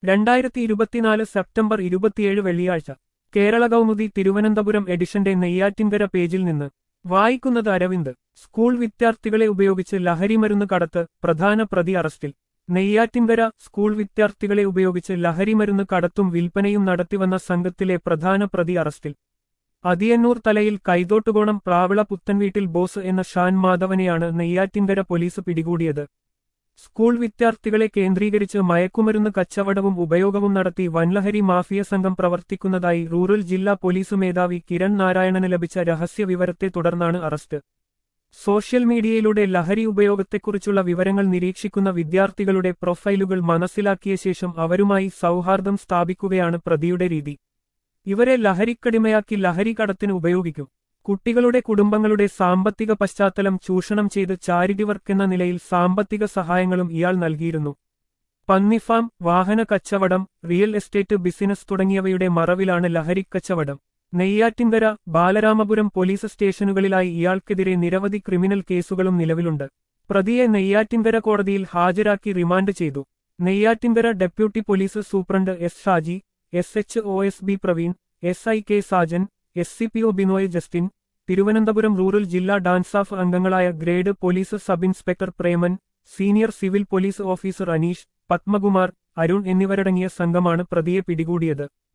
രണ്ടായിരത്തി ഇരുപത്തിനാല് സെപ്റ്റംബർ ഇരുപത്തിയേഴ് വെള്ളിയാഴ്ച കേരള കൗമുദി തിരുവനന്തപുരം എഡിഷന്റെ നെയ്യാറ്റിൻകര പേജിൽ നിന്ന് വായിക്കുന്നത് അരവിന്ദ് സ്കൂൾ വിദ്യാർത്ഥികളെ ഉപയോഗിച്ച് ലഹരിമരുന്ന് കടത്ത് പ്രധാന പ്രതി അറസ്റ്റിൽ നെയ്യാറ്റിൻകര സ്കൂൾ വിദ്യാർത്ഥികളെ ഉപയോഗിച്ച് ലഹരിമരുന്ന് കടത്തും വിൽപ്പനയും നടത്തിവന്ന സംഘത്തിലെ പ്രധാന പ്രതി അറസ്റ്റിൽ അതിയന്നൂർ തലയിൽ കൈതോട്ടുകോണം പ്രാവിള പുത്തൻവീട്ടിൽ ബോസ് എന്ന ഷാൻ മാധവനെയാണ് നെയ്യാറ്റിൻകര പോലീസ് പിടികൂടിയത് സ്കൂൾ വിദ്യാർത്ഥികളെ കേന്ദ്രീകരിച്ച് മയക്കുമരുന്ന് കച്ചവടവും ഉപയോഗവും നടത്തി വൻലഹരി മാഫിയ സംഘം പ്രവർത്തിക്കുന്നതായി റൂറൽ ജില്ലാ പോലീസ് മേധാവി കിരൺ നാരായണന് ലഭിച്ച രഹസ്യ വിവരത്തെ തുടർന്നാണ് അറസ്റ്റ് സോഷ്യൽ മീഡിയയിലൂടെ ലഹരി ഉപയോഗത്തെക്കുറിച്ചുള്ള വിവരങ്ങൾ നിരീക്ഷിക്കുന്ന വിദ്യാർത്ഥികളുടെ പ്രൊഫൈലുകൾ മനസ്സിലാക്കിയ ശേഷം അവരുമായി സൗഹാർദ്ദം സ്ഥാപിക്കുകയാണ് പ്രതിയുടെ രീതി ഇവരെ ലഹരിക്കടിമയാക്കി ലഹരി കടത്തിന് ഉപയോഗിക്കും കുട്ടികളുടെ കുടുംബങ്ങളുടെ സാമ്പത്തിക പശ്ചാത്തലം ചൂഷണം ചെയ്ത് ചാരിറ്റി വർക്ക് എന്ന നിലയിൽ സാമ്പത്തിക സഹായങ്ങളും ഇയാൾ നൽകിയിരുന്നു പന്നിഫാം വാഹന കച്ചവടം റിയൽ എസ്റ്റേറ്റ് ബിസിനസ് തുടങ്ങിയവയുടെ മറവിലാണ് ലഹരിക്കച്ചവടം നെയ്യാറ്റിൻകര ബാലരാമപുരം പോലീസ് സ്റ്റേഷനുകളിലായി ഇയാൾക്കെതിരെ നിരവധി ക്രിമിനൽ കേസുകളും നിലവിലുണ്ട് പ്രതിയെ നെയ്യാറ്റിൻകര കോടതിയിൽ ഹാജരാക്കി റിമാൻഡ് ചെയ്തു Neyyattinkara deputy police superintendent S Shaji S H O S B Praveen S I K Sajan S C P O Binoy Justin Thiruvananthapuram rural ജില്ലാ ഡാൻസാഫ് അംഗങ്ങളായ grade police sub inspector Preman senior civil police officer Aneesh Padmakumar Arun എന്നിവരടങ്ങിയ സംഘമാണ് പ്രതിയെ പിടികൂടിയത്